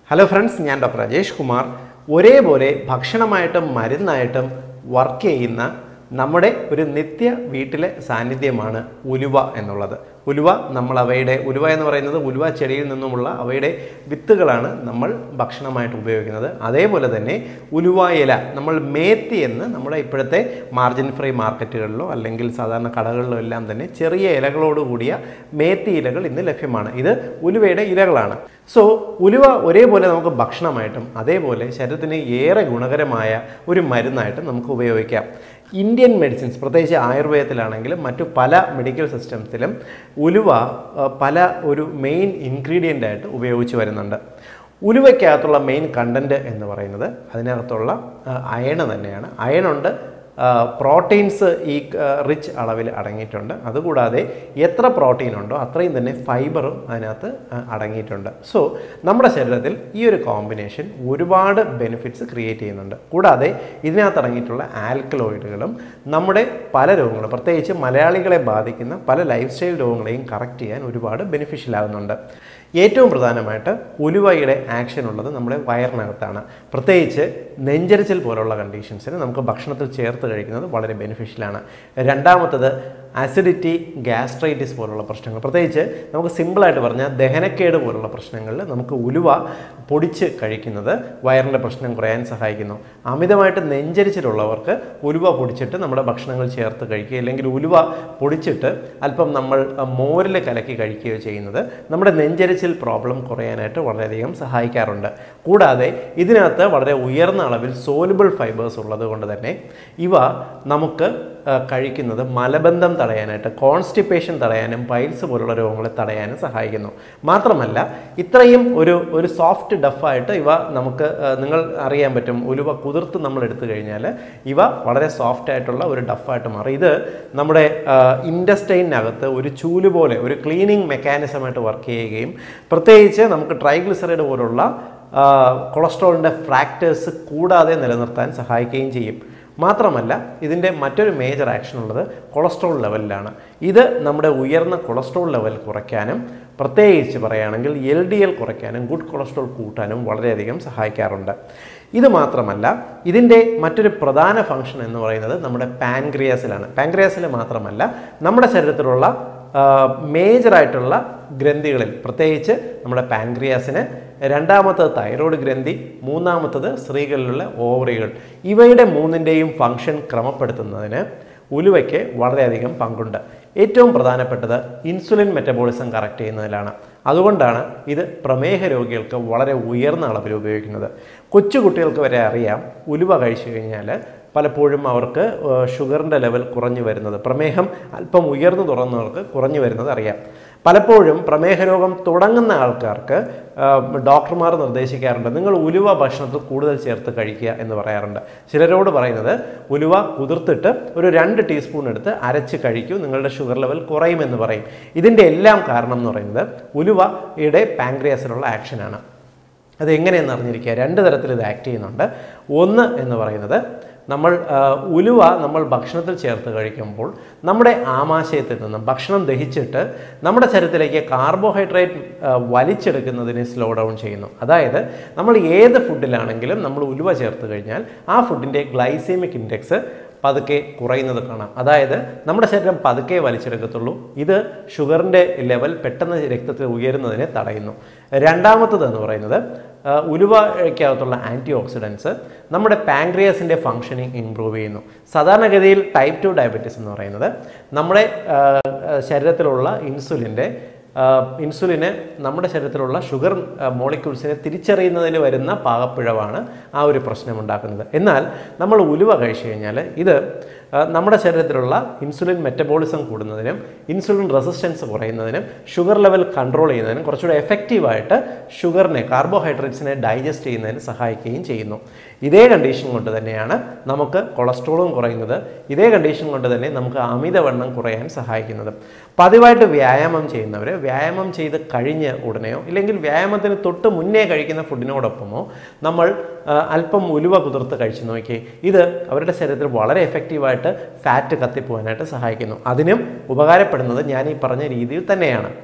hello friends ഞാൻ doctor Rajesh Kumar ഒരേപോലെ ഭക്ഷണമായിട്ടും മരുന്നായിട്ടും വർക്ക് ചെയ്യുന്ന നമ്മുടെ ഒരു നിത്യ വീട്ടിലെ സാന്നിധ്യമാണ് ഉലുവ എന്നുള്ളത് ഉലുവ നമ്മൾ അവയുടെ ഉലുവ എന്ന് പറയുന്നത് ഉലുവ ചെടിയിൽ നിന്നുമുള്ള അവയുടെ വിത്തുകളാണ് നമ്മൾ ഭക്ഷണമായിട്ട് ഉപയോഗിക്കുന്നത് അതേപോലെ തന്നെ ഉലുവ ഇല നമ്മൾ മേത്തി എന്ന് നമ്മുടെ ഇപ്പോഴത്തെ മാർജിൻ ഫ്രീ മാർക്കറ്റുകളിലോ അല്ലെങ്കിൽ സാധാരണ കടകളിലോ എല്ലാം തന്നെ ചെറിയ ഇലകളോട് കൂടിയ മേത്തി ഇലകൾ ഇന്ന് ലഭ്യമാണ് ഇത് ഉലുവയുടെ ഇലകളാണ് സോ ഉലുവ ഒരേപോലെ നമുക്ക് ഭക്ഷണമായിട്ടും അതേപോലെ ശരീരത്തിന് ഏറെ ഗുണകരമായ ഒരു മരുന്നായിട്ടും നമുക്ക് ഉപയോഗിക്കാം ഇന്ത്യൻ മെഡിസിൻസ് പ്രത്യേകിച്ച് ആയുർവേദത്തിലാണെങ്കിലും മറ്റു പല മെഡിക്കൽ സിസ്റ്റംസിലും ഉലുവ ആ, പല ഒരു മെയിൻ ഇൻഗ്രീഡിയൻ്റ് ആയിട്ട് ഉപയോഗിച്ച് വരുന്നുണ്ട് ഉലുവയ്ക്കകത്തുള്ള മെയിൻ കണ്ടൻറ്റ് എന്ന് പറയുന്നത് അതിനകത്തുള്ള അയണ് തന്നെയാണ് അയണുണ്ട് പ്രോട്ടീൻസ് ഈ റിച്ച് അളവിൽ അടങ്ങിയിട്ടുണ്ട് അതുകൂടാതെ എത്ര പ്രോട്ടീൻ ഉണ്ടോ അത്രയും തന്നെ ഫൈബറും അതിനകത്ത് ആ, അടങ്ങിയിട്ടുണ്ട് സോ നമ്മുടെ ശരീരത്തിൽ ഈ ഒരു കോമ്പിനേഷൻ ഒരുപാട് ബെനിഫിറ്റ്സ് ക്രിയേറ്റ് ചെയ്യുന്നുണ്ട് കൂടാതെ ഇതിനകത്ത് അടങ്ങിയിട്ടുള്ള ആൽക്കലോയിഡുകളും നമ്മുടെ പല രോഗങ്ങളും പ്രത്യേകിച്ച് മലയാളികളെ ബാധിക്കുന്ന പല ലൈഫ് സ്റ്റൈൽ രോഗങ്ങളെയും കറക്റ്റ് ചെയ്യാൻ ഒരുപാട് ബെനിഫിഷ്യൽ ആകുന്നുണ്ട് ഏറ്റവും പ്രധാനമായിട്ട് ഉലുവയുടെ ആക്ഷൻ ഉള്ളത് നമ്മുടെ വയറിനകത്താണ് പ്രത്യേകിച്ച് നെഞ്ചരിച്ചൽ പോലുള്ള കണ്ടീഷൻസിന് നമുക്ക് ഭക്ഷണത്തിൽ ചേർത്ത് കഴിക്കുന്നത് വളരെ ബെനിഫിഷ്യലാണ് രണ്ടാമത്തത് അസിഡിറ്റി ഗ്യാസ്ട്രൈറ്റിസ് പോലുള്ള പ്രശ്നങ്ങൾ പ്രത്യേകിച്ച് നമുക്ക് സിമ്പിളായിട്ട് പറഞ്ഞാൽ ദഹനക്കേട് പോലുള്ള പ്രശ്നങ്ങളിൽ നമുക്ക് ഉലുവ പൊടിച്ച് കഴിക്കുന്നത് വയറിൻ്റെ പ്രശ്നം കുറയാൻ സഹായിക്കുന്നു അമിതമായിട്ട് നെഞ്ചരിച്ചിലുള്ളവർക്ക് ഉലുവ പൊടിച്ചിട്ട് നമ്മുടെ ഭക്ഷണങ്ങൾ ചേർത്ത് കഴിക്കുക അല്ലെങ്കിൽ ഉലുവ പൊടിച്ചിട്ട് അല്പം നമ്മൾ മോരിൽ കലക്കി കഴിക്കുകയോ ചെയ്യുന്നത് നമ്മുടെ നെഞ്ചരിച്ചിൽ പ്രോബ്ലം കുറയാനായിട്ട് വളരെയധികം സഹായിക്കാറുണ്ട് കൂടാതെ ഇതിനകത്ത് വളരെ ഉയർന്ന അളവിൽ സോലുബിൾ ഫൈബേഴ്സ് ഉള്ളത് കൊണ്ട് തന്നെ ഇവ നമുക്ക് ആ, കഴിക്കുന്നത് മലബന്ധം തടയാനായിട്ട് കോൺസ്റ്റിപ്പേഷൻ തടയാനും പൈൽസ് പോലുള്ള രോഗങ്ങളെ തടയാനും സഹായിക്കുന്നു മാത്രമല്ല ഇത്രയും ഒരു ഒരു സോഫ്റ്റ് ഡഫായിട്ട് ഇവ നമുക്ക് ആ, നിങ്ങൾ അറിയാൻ പറ്റും ഉലുവ കുതിർത്ത് നമ്മൾ എടുത്തു കഴിഞ്ഞാൽ ഇവ വളരെ സോഫ്റ്റ് ആയിട്ടുള്ള ഒരു ഡഫായിട്ട് മാറും ഇത് നമ്മുടെ ഇൻഡസ്റ്റൈനകത്ത് ഒരു ചൂല് പോലെ ഒരു ക്ലീനിങ് മെക്കാനിസമായിട്ട് വർക്ക് ചെയ്യുകയും പ്രത്യേകിച്ച് നമുക്ക് ട്രൈഗ്ലിസറൈഡ് പോലുള്ള ആ, കൊളസ്ട്രോളിൻ്റെ ഫ്രാക്ടേഴ്സ് കൂടാതെ നിലനിർത്താൻ സഹായിക്കുകയും ചെയ്യും മാത്രമല്ല ഇതിൻ്റെ മറ്റൊരു മേജർ ആക്ഷൻ ഉള്ളത് കൊളസ്ട്രോൾ ലെവലിലാണ് ഇത് നമ്മുടെ ഉയർന്ന കൊളസ്ട്രോൾ ലെവൽ കുറയ്ക്കാനും പ്രത്യേകിച്ച് പറയുകയാണെങ്കിൽ എൽ ഡി എൽ കുറയ്ക്കാനും ഗുഡ് കൊളസ്ട്രോൾ കൂട്ടാനും വളരെയധികം സഹായിക്കാറുണ്ട് ഇത് മാത്രമല്ല ഇതിൻ്റെ മറ്റൊരു പ്രധാന ഫംഗ്ഷൻ എന്ന് പറയുന്നത് നമ്മുടെ പാൻക്രിയാസിലാണ് പാൻക്രിയാസിൽ മാത്രമല്ല നമ്മുടെ ശരീരത്തിലുള്ള മേജറായിട്ടുള്ള ഗ്രന്ഥികളിൽ പ്രത്യേകിച്ച് നമ്മുടെ പാൻക്രിയാസിന് രണ്ടാമത്തത് തൈറോയ്ഡ് ഗ്രന്ഥി മൂന്നാമത്തത് സ്ത്രീകളിലുള്ള ഓവറികൾ ഇവയുടെ മൂന്നിൻ്റെയും ഫംഗ്ഷൻ ക്രമപ്പെടുത്തുന്നതിന് ഉലുവയ്ക്ക് വളരെയധികം പങ്കുണ്ട് ഏറ്റവും പ്രധാനപ്പെട്ടത് ഇൻസുലിൻ മെറ്റബോളിസം കറക്റ്റ് ചെയ്യുന്നതിലാണ് അതുകൊണ്ടാണ് ഇത് പ്രമേഹ രോഗികൾക്ക് വളരെ ഉയർന്ന അളവിൽ ഉപയോഗിക്കുന്നത് കൊച്ചു കുട്ടികൾക്ക് വരെ അറിയാം ഉലുവ കഴിച്ചു കഴിഞ്ഞാൽ പലപ്പോഴും അവർക്ക് ഷുഗറിൻ്റെ ലെവൽ കുറഞ്ഞു വരുന്നത് പ്രമേഹം അല്പം ഉയർന്നു തുറന്നവർക്ക് കുറഞ്ഞു വരുന്നത് അറിയാം പലപ്പോഴും പ്രമേഹ രോഗം തുടങ്ങുന്ന ആൾക്കാർക്ക് ആ, ഡോക്ടർമാർ നിർദ്ദേശിക്കാറുണ്ട് നിങ്ങൾ ഉലുവ ഭക്ഷണത്തിൽ കൂടുതൽ ചേർത്ത് കഴിക്കുക എന്ന് പറയാറുണ്ട് ചിലരോട് പറയുന്നത് ഉലുവ കുതിർത്തിട്ട് ഒരു രണ്ട് ടീസ്പൂൺ എടുത്ത് അരച്ച് കഴിക്കൂ നിങ്ങളുടെ ഷുഗർ ലെവൽ കുറയുമെന്ന് പറയും ഇതിൻ്റെ എല്ലാം കാരണം എന്ന് പറയുന്നത് ഉലുവയുടെ പാങ്ക്രിയാസിലുള്ള ആക്ഷനാണ് അത് എങ്ങനെയെന്ന് അറിഞ്ഞിരിക്കുക രണ്ട് തരത്തിൽ ഇത് ആക്ട് ചെയ്യുന്നുണ്ട് ഒന്ന് എന്ന് പറയുന്നത് നമ്മൾ ആ, ഉലുവ നമ്മൾ ഭക്ഷണത്തിൽ ചേർത്ത് കഴിക്കുമ്പോൾ നമ്മുടെ ആമാശയത്തിൽ നിന്നും ഭക്ഷണം ദഹിച്ചിട്ട് നമ്മുടെ ശരീരത്തിലേക്ക് കാർബോഹൈഡ്രേറ്റ് ആ, വലിച്ചെടുക്കുന്നതിനെ സ്ലോ ഡൗൺ ചെയ്യുന്നു അതായത് നമ്മൾ ഏത് ഫുഡിലാണെങ്കിലും നമ്മൾ ഉലുവ ചേർത്ത് കഴിഞ്ഞാൽ ആ ഫുഡിൻ്റെ ഗ്ലൈസേമിക് ഇൻഡെക്സ് പതുക്കെ കുറയുന്നത് കാണാം അതായത് നമ്മുടെ ശരീരം പതുക്കെ വലിച്ചെടുക്കത്തുള്ളൂ ഇത് ഷുഗറിൻ്റെ ലെവൽ പെട്ടെന്ന് രക്തത്തിൽ ഉയരുന്നതിനെ തടയുന്നു രണ്ടാമത്തത് എന്ന് പറയുന്നത് ആ, ഉലുവയ്ക്കകത്തുള്ള ആൻറ്റി ഓക്സിഡൻസ് നമ്മുടെ പാങ്ക്രിയാസിൻ്റെ ഫങ്ഷനിങ് ഇമ്പ്രൂവ് ചെയ്യുന്നു സാധാരണഗതിയിൽ ടൈപ്പ് ടു ഡയബറ്റീസ് എന്ന് പറയുന്നത് നമ്മുടെ ആ, ആ, ശരീരത്തിലുള്ള ഇൻസുലിൻ്റെ ഇൻസുലിന് നമ്മുടെ ശരീരത്തിലുള്ള ഷുഗർ മോളിക്യൂൾസിനെ തിരിച്ചറിയുന്നതിൽ വരുന്ന പാകപ്പിഴവാണ് ആ ഒരു പ്രശ്നം ഉണ്ടാക്കുന്നത് എന്നാൽ നമ്മൾ ഉലുവ കഴിച്ചു കഴിഞ്ഞാൽ ഇത് ആ, നമ്മുടെ ശരീരത്തിലുള്ള ഇൻസുലിൻ മെറ്റബോളിസം കൂടുന്നതിനും ഇൻസുലിൻ റെസിസ്റ്റൻസ് കുറയുന്നതിനും ഷുഗർ ലെവൽ കൺട്രോൾ ചെയ്യുന്നതിനും കുറച്ചുകൂടെ എഫക്റ്റീവായിട്ട് ഷുഗറിനെ കാർബോഹൈഡ്രേറ്റ്സിനെ ഡൈജസ്റ്റ് ചെയ്യുന്നതിന് സഹായിക്കുകയും ചെയ്യുന്നു ഇതേ കണ്ടീഷൻ കൊണ്ട് തന്നെയാണ് നമുക്ക് കൊളസ്ട്രോളും കുറയുന്നത് ഇതേ കണ്ടീഷൻ കൊണ്ട് തന്നെ നമുക്ക് അമിതവണ്ണം കുറയാൻ സഹായിക്കുന്നത് പതിവായിട്ട് വ്യായാമം ചെയ്യുന്നവർ വ്യായാമം ചെയ്ത് കഴിഞ്ഞ ഉടനെയോ ഇല്ലെങ്കിൽ വ്യായാമത്തിന് തൊട്ട് മുന്നേ കഴിക്കുന്ന ഫുഡിനോടൊപ്പമോ നമ്മൾ ആ, അല്പം ഉലുവ കുതിർത്ത് കഴിച്ചു നോക്കി ഇത് അവരുടെ ശരീരത്തിൽ വളരെ എഫക്റ്റീവായിട്ട് ഫാറ്റ് കത്തിപ്പോകാനായിട്ട് സഹായിക്കുന്നു അതിനും ഉപകാരപ്പെടുന്നത് ഞാൻ ഈ പറഞ്ഞ രീതിയിൽ തന്നെയാണ്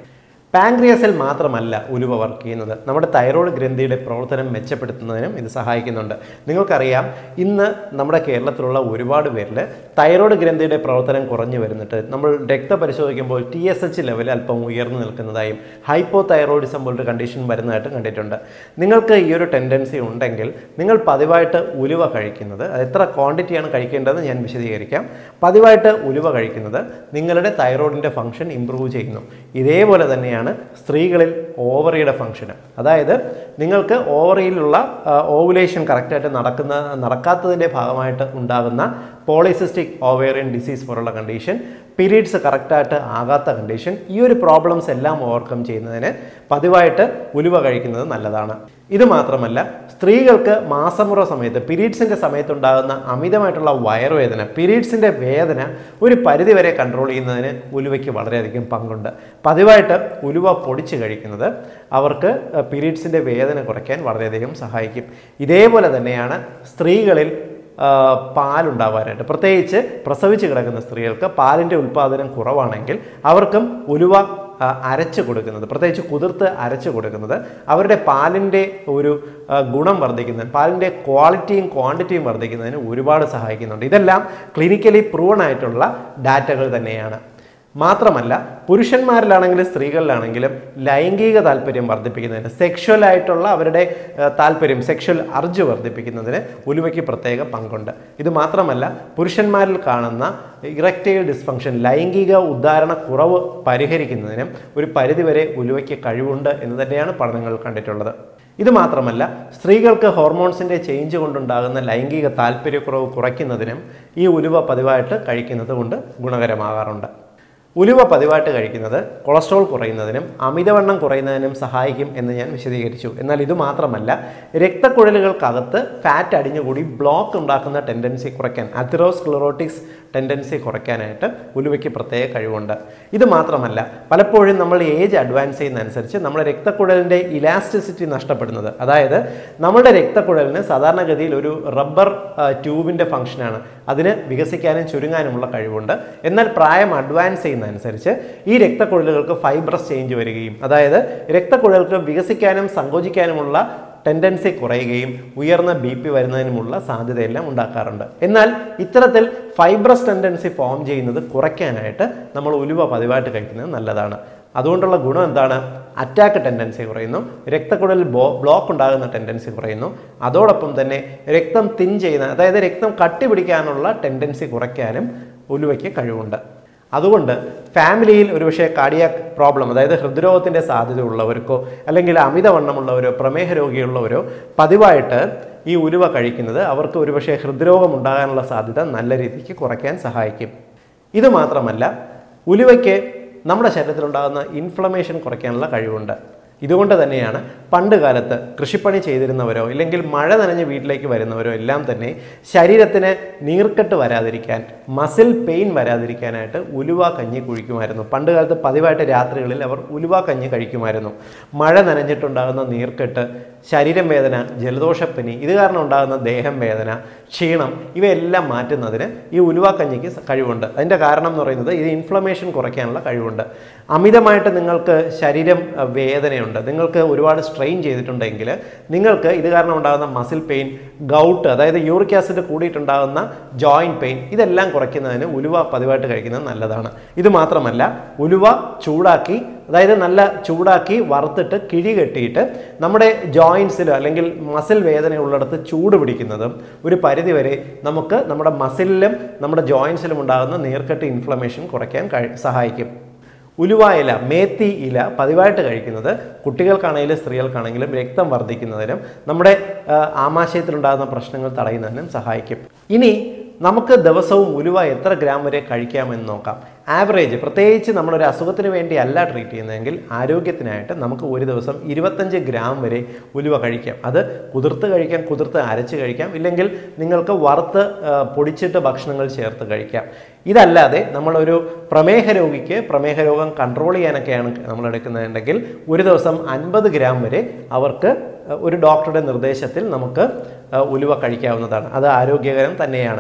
പാങ്ക്രിയാസിൽ മാത്രമല്ല ഉലുവ വർക്ക് ചെയ്യുന്നത് നമ്മുടെ തൈറോയ്ഡ് ഗ്രന്ഥിയുടെ പ്രവർത്തനം മെച്ചപ്പെടുത്തുന്നതിനും ഇത് സഹായിക്കുന്നുണ്ട് നിങ്ങൾക്കറിയാം ഇന്ന് നമ്മുടെ കേരളത്തിലുള്ള ഒരുപാട് പേരിൽ തൈറോയ്ഡ് ഗ്രന്ഥിയുടെ പ്രവർത്തനം കുറഞ്ഞു വരുന്നിട്ട് നമ്മൾ രക്ത പരിശോധിക്കുമ്പോൾ ടി എസ് എച്ച് ലെവൽ അല്പം ഉയർന്നു നിൽക്കുന്നതായും ഹൈപ്പോ തൈറോയിഡിസം പോലൊരു കണ്ടീഷൻ വരുന്നതായിട്ട് കണ്ടിട്ടുണ്ട് നിങ്ങൾക്ക് ഈ ഒരു ടെൻഡൻസി ഉണ്ടെങ്കിൽ നിങ്ങൾ പതിവായിട്ട് ഉലുവ കഴിക്കുന്നത് അത് എത്ര ക്വാണ്ടിറ്റിയാണ് കഴിക്കേണ്ടതെന്ന് ഞാൻ വിശദീകരിക്കാം പതിവായിട്ട് ഉലുവ കഴിക്കുന്നത് നിങ്ങളുടെ തൈറോയിഡിൻ്റെ ഫംഗ്ഷൻ ഇമ്പ്രൂവ് ചെയ്യുന്നു ഇതേപോലെ തന്നെയാണ് സ്ത്രീകളിൽ ഓവറിയുടെ ഫംഗ്ഷന് അതായത് നിങ്ങൾക്ക് ഓവറിയിലുള്ള ഓവുലേഷൻ കറക്റ്റായിട്ട് നടക്കുന്ന നടക്കാത്തതിൻ്റെ ഭാഗമായിട്ട് ഉണ്ടാകുന്ന പോളിസിസ്റ്റിക് ഓവേറിയൻ ഡിസീസ് പോലുള്ള കണ്ടീഷൻ പീരീഡ്സ് കറക്റ്റായിട്ട് ആകാത്ത കണ്ടീഷൻ ഈ ഒരു പ്രോബ്ലംസ് എല്ലാം ഓവർകം ചെയ്യുന്നതിന് പതിവായിട്ട് ഉലുവ കഴിക്കുന്നത് നല്ലതാണ് ഇത് മാത്രമല്ല സ്ത്രീകൾക്ക് മാസമുറ സമയത്ത് പീരീഡ്സിൻ്റെ സമയത്തുണ്ടാകുന്ന അമിതമായിട്ടുള്ള വയറുവേദന പീരീഡ്സിൻ്റെ വേദന ഒരു പരിധിവരെ കൺട്രോൾ ചെയ്യുന്നതിന് ഉലുവയ്ക്ക് വളരെയധികം പങ്കുണ്ട് പതിവായിട്ട് ഉലുവ പൊടിച്ച് കഴിക്കുന്നത് അവർക്ക് പീരീഡ്സിൻ്റെ വേദന കുറയ്ക്കാൻ വളരെയധികം സഹായിക്കും ഇതേപോലെ തന്നെയാണ് സ്ത്രീകളിൽ ആ, പാലുണ്ടാവാനായിട്ട് പ്രത്യേകിച്ച് പ്രസവിച്ച് കിടക്കുന്ന സ്ത്രീകൾക്ക് പാലിൻ്റെ ഉൽപ്പാദനം കുറവാണെങ്കിൽ അവർക്കും ഉലുവ ആ, അരച്ച് കൊടുക്കുന്നത് പ്രത്യേകിച്ച് കുതിർത്ത് അരച്ച് കൊടുക്കുന്നത് അവരുടെ പാലിൻ്റെ ഒരു ആ, ഗുണം വർദ്ധിക്കുന്നതിന് പാലിൻ്റെ ക്വാളിറ്റിയും ക്വാണ്ടിറ്റിയും വർദ്ധിക്കുന്നതിന് ഒരുപാട് സഹായിക്കുന്നുണ്ട് ഇതെല്ലാം ക്ലിനിക്കലി പ്രൂവൺ ആയിട്ടുള്ള ഡാറ്റകൾ തന്നെയാണ് മാത്രമല്ല പുരുഷന്മാരിലാണെങ്കിലും സ്ത്രീകളിലാണെങ്കിലും ലൈംഗിക താല്പര്യം വർദ്ധിപ്പിക്കുന്നതിന് സെക്ഷൽ ആയിട്ടുള്ള അവരുടെ ആ, താല്പര്യം സെക്ഷൽ അർജ് വർദ്ധിപ്പിക്കുന്നതിന് ഉലുവയ്ക്ക് പ്രത്യേക പങ്കുണ്ട് ഇത് മാത്രമല്ല പുരുഷന്മാരിൽ കാണുന്ന ഇറക്റ്റൈൽ ഡിസ്ഫങ്ഷൻ ലൈംഗിക ഉദ്ധാരണ കുറവ് പരിഹരിക്കുന്നതിനും ഒരു പരിധിവരെ ഉലുവയ്ക്ക് കഴിവുണ്ട് എന്ന് തന്നെയാണ് പഠനങ്ങൾ കണ്ടിട്ടുള്ളത് ഇത് മാത്രമല്ല സ്ത്രീകൾക്ക് ഹോർമോൺസിൻ്റെ ചേഞ്ച് കൊണ്ടുണ്ടാകുന്ന ലൈംഗിക താല്പര്യക്കുറവ് കുറയ്ക്കുന്നതിനും ഈ ഉലുവ പതിവായിട്ട് കഴിക്കുന്നത് കൊണ്ട് ഗുണകരമാകാറുണ്ട് ഉലുവ പതിവായിട്ട് കഴിക്കുന്നത് കൊളസ്ട്രോൾ കുറയുന്നതിനും അമിതവണ്ണം കുറയുന്നതിനും സഹായിക്കും എന്ന് ഞാൻ വിശദീകരിച്ചു എന്നാൽ ഇത് മാത്രമല്ല രക്തക്കുഴലുകൾക്കകത്ത് ഫാറ്റ് അടിഞ്ഞുകൂടി ബ്ലോക്ക് ഉണ്ടാക്കുന്ന ടെൻഡൻസി കുറയ്ക്കാൻ അത്തിറോസ്ക്ലറോട്ടിക്സ് ടെൻഡൻസി കുറയ്ക്കാനായിട്ട് ഉലുവയ്ക്ക് പ്രത്യേക കഴിവുണ്ട് ഇത് മാത്രമല്ല പലപ്പോഴും നമ്മൾ ഏജ് അഡ്വാൻസ് ചെയ്യുന്നതനുസരിച്ച് നമ്മുടെ രക്തക്കുഴലിൻ്റെ ഇലാസ്റ്റിസിറ്റി നഷ്ടപ്പെടുന്നത് അതായത് നമ്മുടെ രക്തക്കുഴലിന് സാധാരണഗതിയിൽ ഒരു റബ്ബർ ട്യൂബിൻ്റെ ഫംഗ്ഷനാണ് അതിന് വികസിക്കാനും ചുരുങ്ങാനുമുള്ള കഴിവുണ്ട് എന്നാൽ പ്രായം അഡ്വാൻസ് ചെയ്യുന്നതനുസരിച്ച് ഈ രക്തക്കുഴലുകൾക്ക് ഫൈബ്രസ് ചേഞ്ച് വരികയും അതായത് രക്തക്കുഴലുകൾക്ക് വികസിക്കാനും സങ്കോചിക്കാനുമുള്ള ടെൻഡൻസി കുറയുകയും ഉയർന്ന ബി പി വരുന്നതിനുമുള്ള സാധ്യതയെല്ലാം ഉണ്ടാക്കാറുണ്ട് എന്നാൽ ഇത്തരത്തിൽ ഫൈബ്രസ് ടെൻഡൻസി ഫോം ചെയ്യുന്നത് കുറയ്ക്കാനായിട്ട് നമ്മൾ ഉലുവ പതിവായിട്ട് കഴിക്കുന്നത് നല്ലതാണ് അതുകൊണ്ടുള്ള ഗുണം എന്താണ് അറ്റാക്ക് ടെൻഡൻസി കുറയുന്നു രക്തക്കുഴലിൽ ബോ ബ്ലോക്ക് ഉണ്ടാകുന്ന ടെൻഡൻസി കുറയുന്നു അതോടൊപ്പം തന്നെ രക്തം തിൻ ചെയ്യുന്ന അതായത് രക്തം കട്ടി പിടിക്കാനുള്ള ടെൻഡൻസി കുറയ്ക്കാനും ഉലുവയ്ക്ക് കഴിവുണ്ട് അതുകൊണ്ട് ഫാമിലിയിൽ ഒരുപക്ഷെ കാർഡിയാക് പ്രോബ്ലം അതായത് ഹൃദ്രോഗത്തിൻ്റെ സാധ്യത ഉള്ളവർക്കോ അല്ലെങ്കിൽ അമിതവണ്ണമുള്ളവരോ പ്രമേഹ രോഗിയുള്ളവരോ പതിവായിട്ട് ഈ ഉലുവ കഴിക്കുന്നത് അവർക്ക് ഒരുപക്ഷെ ഹൃദ്രോഗം ഉണ്ടാകാനുള്ള സാധ്യത നല്ല രീതിക്ക് കുറയ്ക്കാൻ സഹായിക്കും ഇത് മാത്രമല്ല ഉലുവയ്ക്ക് നമ്മുടെ ശരീരത്തിലുണ്ടാകുന്ന ഇൻഫ്ലമേഷൻ കുറയ്ക്കാനുള്ള കഴിവുണ്ട് ഇതുകൊണ്ട് തന്നെയാണ് പണ്ട് കാലത്ത് കൃഷിപ്പണി ചെയ്തിരുന്നവരോ ഇല്ലെങ്കിൽ മഴ നനഞ്ഞ് വീട്ടിലേക്ക് വരുന്നവരോ എല്ലാം തന്നെ ശരീരത്തിന് നീർക്കെട്ട് വരാതിരിക്കാൻ മസിൽ പെയിൻ വരാതിരിക്കാനായിട്ട് ഉലുവ കഞ്ഞി കുഴിക്കുമായിരുന്നു പണ്ട് കാലത്ത് പതിവായിട്ട് രാത്രികളിൽ അവർ ഉലുവ കഞ്ഞി കഴിക്കുമായിരുന്നു മഴ നനഞ്ഞിട്ടുണ്ടാകുന്ന നീർക്കെട്ട് ശരീരം വേദന ജലദോഷപ്പനി ഇത് കാരണം ഉണ്ടാകുന്ന ദേഹം വേദന ക്ഷീണം ഇവയെല്ലാം മാറ്റുന്നതിന് ഈ ഉലുവ കഞ്ഞിക്ക് സ- കഴിവുണ്ട് അതിൻ്റെ കാരണം എന്ന് പറയുന്നത് ഇത് ഇൻഫ്ലമേഷൻ കുറയ്ക്കാനുള്ള കഴിവുണ്ട് അമിതമായിട്ട് നിങ്ങൾക്ക് ശരീരം അഹ്, വേദനയുണ്ട് നിങ്ങൾക്ക് ഒരുപാട് സ്ട്രെയിൻ ചെയ്തിട്ടുണ്ടെങ്കിൽ നിങ്ങൾക്ക് ഇത് കാരണം ഉണ്ടാകുന്ന മസിൽ പെയിൻ ഗൗട്ട് അതായത് യൂറിക് ആസിഡ് കൂടിയിട്ടുണ്ടാകുന്ന ജോയിൻറ്റ് പെയിൻ ഇതെല്ലാം കുറയ്ക്കുന്നതിന് ഉലുവ പതിവായിട്ട് കഴിക്കുന്നത് നല്ലതാണ് ഇത് മാത്രമല്ല ഉലുവ ചൂടാക്കി അതായത് നല്ല ചൂടാക്കി വറുത്തിട്ട് കിഴി കെട്ടിയിട്ട് നമ്മുടെ ജോയിൻസിലോ അല്ലെങ്കിൽ മസിൽ വേദനയുള്ളിടത്ത് ചൂട് പിടിക്കുന്നതും ഒരു പരിധിവരെ നമുക്ക് നമ്മുടെ മസിലിലും നമ്മുടെ ജോയിൻസിലും ഉണ്ടാകുന്ന നീർക്കെട്ട് ഇൻഫ്ലമേഷൻ കുറയ്ക്കാൻ കഴി സഹായിക്കും ഉലുവ ഇല മേത്തി ഇല പതിവായിട്ട് കഴിക്കുന്നത് കുട്ടികൾക്കാണെങ്കിലും സ്ത്രീകൾക്കാണെങ്കിലും രക്തം വർദ്ധിക്കുന്നതിനും നമ്മുടെ ആ, ആമാശയത്തിലുണ്ടാകുന്ന പ്രശ്നങ്ങൾ തടയുന്നതിനും സഹായിക്കും ഇനി നമുക്ക് ദിവസവും ഉലുവ എത്ര ഗ്രാം വരെ കഴിക്കാമെന്ന് നോക്കാം ആവറേജ് പ്രത്യേകിച്ച് നമ്മളൊരു അസുഖത്തിന് വേണ്ടി അല്ല ട്രീറ്റ് ചെയ്യുന്നതെങ്കിൽ ആരോഗ്യത്തിനായിട്ട് നമുക്ക് ഒരു ദിവസം ഇരുപത്തഞ്ച് ഗ്രാം വരെ ഉലുവ കഴിക്കാം അത് കുതിർത്ത് കഴിക്കാം കുതിർത്ത് അരച്ച് കഴിക്കാം ഇല്ലെങ്കിൽ നിങ്ങൾക്ക് വറുത്ത് ആ, പൊടിച്ചിട്ട് ഭക്ഷണങ്ങൾ ചേർത്ത് കഴിക്കാം ഇതല്ലാതെ നമ്മളൊരു പ്രമേഹ രോഗിക്ക് പ്രമേഹ രോഗം കൺട്രോൾ ചെയ്യാനൊക്കെയാണ് നമ്മൾ എടുക്കുന്നതെങ്കിൽ ഒരു ദിവസം അൻപത് ഗ്രാം വരെ അവർക്ക് ഒരു ഡോക്ടറുടെ നിർദ്ദേശത്തിൽ നമുക്ക് ആ, ഉലുവ കഴിക്കാവുന്നതാണ് അത് ആരോഗ്യകരം തന്നെയാണ്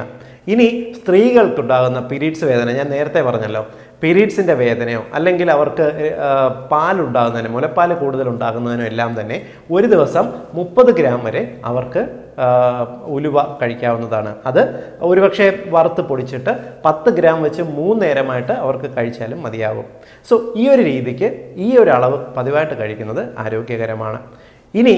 ഇനി സ്ത്രീകൾക്കുണ്ടാകുന്ന പീരീഡ്സ് വേദന ഞാൻ നേരത്തെ പറഞ്ഞല്ലോ പീരീഡ്സിൻ്റെ വേദനയോ അല്ലെങ്കിൽ അവർക്ക് ആ, പാലുണ്ടാകുന്നതിന് മുലപ്പാൽ കൂടുതൽ ഉണ്ടാകുന്നതിനോ എല്ലാം തന്നെ ഒരു ദിവസം മുപ്പത് ഗ്രാം വരെ അവർക്ക് ആ, ഉലുവ കഴിക്കാവുന്നതാണ് അത് ഒരുപക്ഷെ വറുത്ത് പൊടിച്ചിട്ട് പത്ത് ഗ്രാം വെച്ച് മൂന്ന് നേരമായിട്ട് അവർക്ക് കഴിച്ചാലും മതിയാകും സോ ഈ ഒരു രീതിക്ക് ഈ ഒരു അളവ് പതിവായിട്ട് കഴിക്കുന്നത് ആരോഗ്യകരമാണ് ഇനി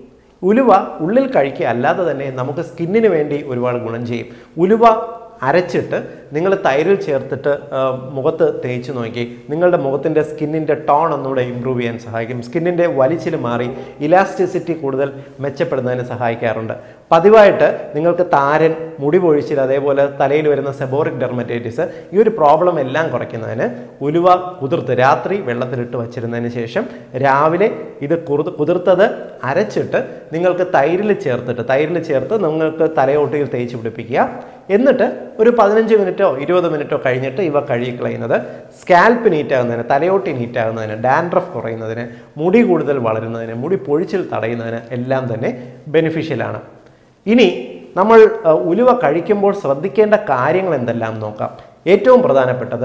ഉലുവ ഉള്ളിൽ കഴിക്കുക അല്ലാതെ തന്നെ നമുക്ക് സ്കിന്നിന് വേണ്ടി ഒരുപാട് ഗുണം ചെയ്യും ഉലുവ അരച്ചിട്ട് നിങ്ങൾ തൈരിൽ ചേർത്തിട്ട് ആ, മുഖത്ത് തേച്ച് നോക്കി നിങ്ങളുടെ മുഖത്തിൻ്റെ സ്കിന്നിൻ്റെ ടോൺ ഒന്നുകൂടെ ഇമ്പ്രൂവ് ചെയ്യാൻ സഹായിക്കും സ്കിന്നിൻ്റെ വലിച്ചിൽ മാറി ഇലാസ്റ്റിസിറ്റി കൂടുതൽ മെച്ചപ്പെടുന്നതിന് സഹായിക്കാറുണ്ട് പതിവായിട്ട് നിങ്ങൾക്ക് താരൻ മുടി പൊഴിച്ചിൽ അതേപോലെ തലയിൽ വരുന്ന സെബോറിക് ഡെർമറ്റൈറ്റിസ് ഈ ഒരു പ്രോബ്ലം എല്ലാം കുറയ്ക്കുന്നതിന് ഉലുവ കുതിർത്ത് രാത്രി വെള്ളത്തിലിട്ട് വച്ചിരുന്നതിന് ശേഷം രാവിലെ ഇത് കുതിർ കുതിർത്തത് അരച്ചിട്ട് നിങ്ങൾക്ക് തൈരിൽ ചേർത്തിട്ട് തൈരിൽ ചേർത്ത് നിങ്ങൾക്ക് തലയോട്ടിയിൽ തേച്ച് പിടിപ്പിക്കുക എന്നിട്ട് ഒരു പതിനഞ്ച് മിനിറ്റോ ഇരുപത് മിനിറ്റോ കഴിഞ്ഞിട്ട് ഇവ കഴുകിക്കളയുന്നത് സ്കാൽപ്പ് നീറ്റാകുന്നതിന് തലയോട്ടി നീറ്റാകുന്നതിന് ഡാൻഡ്രഫ് കുറയുന്നതിന് മുടി കൂടുതൽ വളരുന്നതിന് മുടി പൊഴിച്ചിൽ തടയുന്നതിന് എല്ലാം തന്നെ ബെനിഫിഷ്യലാണ് ഇനി നമ്മൾ അഹ്, ഉലുവ കഴിക്കുമ്പോൾ ശ്രദ്ധിക്കേണ്ട കാര്യങ്ങൾ എന്തെല്ലാം നോക്കാം ഏറ്റവും പ്രധാനപ്പെട്ടത്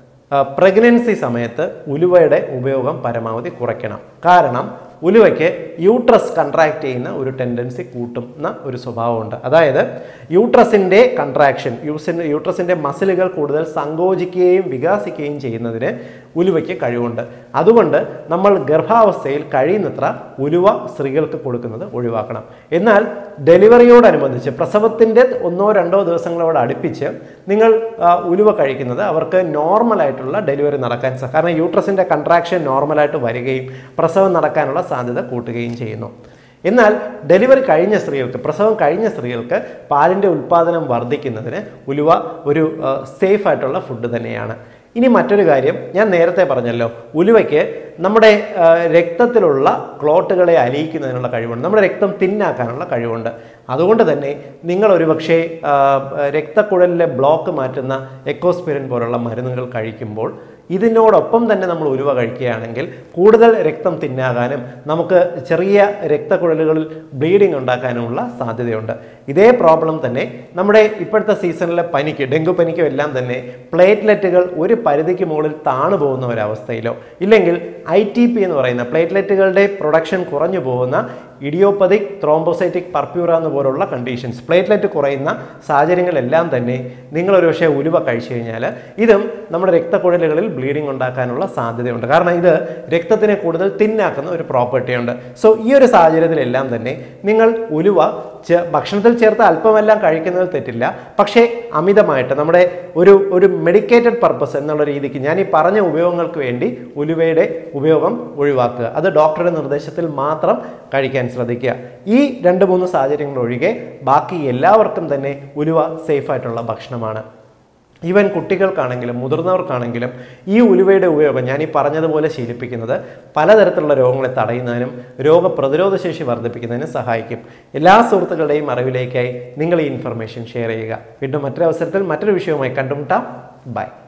പ്രഗ്നൻസി സമയത്ത് ഉലുവയുടെ ഉപയോഗം പരമാവധി കുറയ്ക്കണം കാരണം ഉലുവയ്ക്ക് യൂട്രസ് കൺട്രാക്ട് ചെയ്യുന്ന ഒരു ടെൻഡൻസി കൂട്ടുന്ന ഒരു സ്വഭാവമുണ്ട് അതായത് യൂട്രസിൻ്റെ കൺട്രാക്ഷൻ യൂസിൻ്റെ യൂട്രസിൻ്റെ മസിലുകൾ കൂടുതൽ സങ്കോചിക്കുകയും വികാസിക്കുകയും ചെയ്യുന്നതിന് ഉലുവയ്ക്ക് കഴിവുണ്ട് അതുകൊണ്ട് നമ്മൾ ഗർഭാവസ്ഥയിൽ കഴിയുന്നത്ര ഉലുവ സ്ത്രീകൾക്ക് കൊടുക്കുന്നത് ഒഴിവാക്കണം എന്നാൽ ഡെലിവറിയോടനുബന്ധിച്ച് പ്രസവത്തിൻ്റെ ഒന്നോ രണ്ടോ ദിവസങ്ങളോട് അടുപ്പിച്ച് നിങ്ങൾ ആ, ഉലുവ കഴിക്കുന്നത് അവർക്ക് നോർമലായിട്ടുള്ള ഡെലിവറി നടക്കാൻ സ- കാരണം യൂട്രസിൻ്റെ കൺട്രാക്ഷൻ നോർമലായിട്ട് വരികയും പ്രസവം നടക്കാനുള്ള സാധ്യത കൂട്ടുകയും ചെയ്യുന്നു എന്നാൽ ഡെലിവറി കഴിഞ്ഞ സ്ത്രീകൾക്ക് പ്രസവം കഴിഞ്ഞ സ്ത്രീകൾക്ക് പാലിൻ്റെ ഉൽപ്പാദനം വർദ്ധിക്കുന്നതിന് ഉലുവ ഒരു സേഫ് ആയിട്ടുള്ള ഫുഡ് തന്നെയാണ് ഇനി മറ്റൊരു കാര്യം ഞാൻ നേരത്തെ പറഞ്ഞല്ലോ ഉലുവയ്ക്ക് നമ്മുടെ ആ, രക്തത്തിലുള്ള ക്ലോട്ടുകളെ അലിയിക്കുന്നതിനുള്ള കഴിവുണ്ട് നമ്മുടെ രക്തം തിന്നാക്കാനുള്ള കഴിവുണ്ട് അതുകൊണ്ട് തന്നെ നിങ്ങൾ ഒരുപക്ഷെ ആ, രക്തക്കുഴലിലെ ബ്ലോക്ക് മാറ്റുന്ന എക്കോസ്പിരിൻ പോലുള്ള മരുന്നുകൾ കഴിക്കുമ്പോൾ ഇതിനോടൊപ്പം തന്നെ നമ്മൾ ഉലുവ കഴിക്കുകയാണെങ്കിൽ കൂടുതൽ രക്തം തിന്നാകാനും നമുക്ക് ചെറിയ രക്തക്കുഴലുകളിൽ ബ്ലീഡിംഗ് ഉണ്ടാക്കാനുമുള്ള സാധ്യതയുണ്ട് ഇതേ പ്രോബ്ലം തന്നെ നമ്മുടെ ഇപ്പോഴത്തെ സീസണിലെ പനിക്ക് ഡെങ്കു പനിക്കും എല്ലാം തന്നെ പ്ലേറ്റ്ലെറ്റുകൾ ഒരു പരിധിക്ക് മുകളിൽ താണു പോകുന്ന ഒരവസ്ഥയിലോ ഇല്ലെങ്കിൽ ഐ ടി പി എന്ന് പറയുന്ന പ്ലേറ്റ്ലെറ്റുകളുടെ പ്രൊഡക്ഷൻ കുറഞ്ഞു പോകുന്ന ഇഡിയോപ്പതിക് ത്രോംബോസൈറ്റിക് പർപ്യൂറ എന്ന് പോലുള്ള കണ്ടീഷൻസ് പ്ലേറ്റ്ലെറ്റ് കുറയുന്ന സാഹചര്യങ്ങളെല്ലാം തന്നെ നിങ്ങൾ ഒരു പക്ഷേ ഉലുവ കഴിച്ചു കഴിഞ്ഞാൽ ഇതും നമ്മുടെ രക്തക്കുഴലുകളിൽ ബ്ലീഡിംഗ് ഉണ്ടാക്കാനുള്ള സാധ്യതയുണ്ട് കാരണം ഇത് രക്തത്തിനെ കൂടുതൽ തിന്നാക്കുന്ന ഒരു പ്രോപ്പർട്ടി ഉണ്ട് സോ ഈ ഒരു സാഹചര്യത്തിലെല്ലാം തന്നെ നിങ്ങൾ ഉലുവ ചെ- ഭക്ഷണത്തിൽ ചേർത്ത് അല്പമെല്ലാം കഴിക്കുന്നതിൽ തെറ്റില്ല പക്ഷേ അമിതമായിട്ട് നമ്മുടെ ഒരു ഒരു മെഡിക്കേറ്റഡ് പർപ്പസ് എന്നുള്ള രീതിക്ക് ഞാൻ ഈ പറഞ്ഞ ഉപയോഗങ്ങൾക്ക് വേണ്ടി ഉലുവയുടെ ഉപയോഗം ഒഴിവാക്കുക അത് ഡോക്ടറുടെ നിർദ്ദേശത്തിൽ മാത്രം കഴിക്കാൻ ശ്രദ്ധിക്കുക ഈ രണ്ട് മൂന്ന് സാഹചര്യങ്ങൾ ഒഴികെ ബാക്കി എല്ലാവർക്കും തന്നെ ഉലുവ സേഫ് ആയിട്ടുള്ള ഭക്ഷണമാണ് ഈവൻ കുട്ടികൾക്കാണെങ്കിലും മുതിർന്നവർക്കാണെങ്കിലും ഈ ഉലുവയുടെ ഉപയോഗം ഞാൻ ഈ പറഞ്ഞതുപോലെ ശീലിപ്പിക്കുന്നത് പലതരത്തിലുള്ള രോഗങ്ങളെ തടയുന്നതിനും രോഗപ്രതിരോധ ശേഷി വർദ്ധിപ്പിക്കുന്നതിനും സഹായിക്കും എല്ലാ സുഹൃത്തുക്കളുടെയും അറിവിലേക്കായി നിങ്ങൾ ഈ ഇൻഫർമേഷൻ ഷെയർ ചെയ്യുക വീണ്ടും മറ്റൊരു അവസരത്തിൽ മറ്റൊരു വിഷയവുമായി കണ്ടുമുട്ടാം ബൈ